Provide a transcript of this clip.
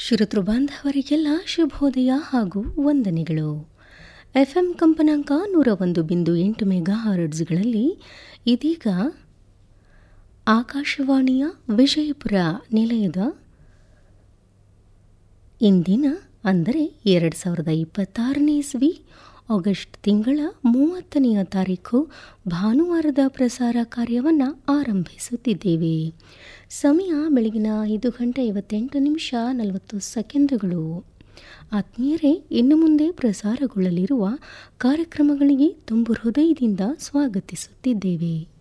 ಶ್ರೋತೃ ಬಾಂಧವರಿಗೆಲ್ಲ ಶುಭೋದಯ ಹಾಗೂ ವಂದನೆಗಳು ಎಫ್ಎಂ ಕಂಪನಾಂಕ ನೂರ ಒಂದು ಬಿಂದು ಎಂಟು ಮೆಗಾ ಹಾರ್ಡ್ಸ್ಗಳಲ್ಲಿ ಇದೀಗ ಆಕಾಶವಾಣಿಯ ವಿಜಯಪುರ ನಿಲಯದ ಇಂದಿನ ಅಂದರೆ ಎರಡು ಸಾವಿರದ ಇಪ್ಪತ್ತಾರನೇ ಇಸ್ವಿ ಆಗಸ್ಟ್ ತಿಂಗಳ ಮೂವತ್ತನೆಯ ತಾರೀಕು ಭಾನುವಾರದ ಪ್ರಸಾರ ಕಾರ್ಯವನ್ನು ಆರಂಭಿಸುತ್ತಿದ್ದೇವೆ ಸಮಯ ಬೆಳಗಿನ ಐದು ಗಂಟೆ ಐವತ್ತೆಂಟು ನಿಮಿಷ ನಲವತ್ತು ಸೆಕೆಂಡುಗಳು ಆತ್ಮೀಯರೇ ಇನ್ನು ಮುಂದೆ ಪ್ರಸಾರಗೊಳ್ಳಲಿರುವ ಕಾರ್ಯಕ್ರಮಗಳಿಗೆ ತುಂಬು ಹೃದಯದಿಂದ ಸ್ವಾಗತಿಸುತ್ತಿದ್ದೇವೆ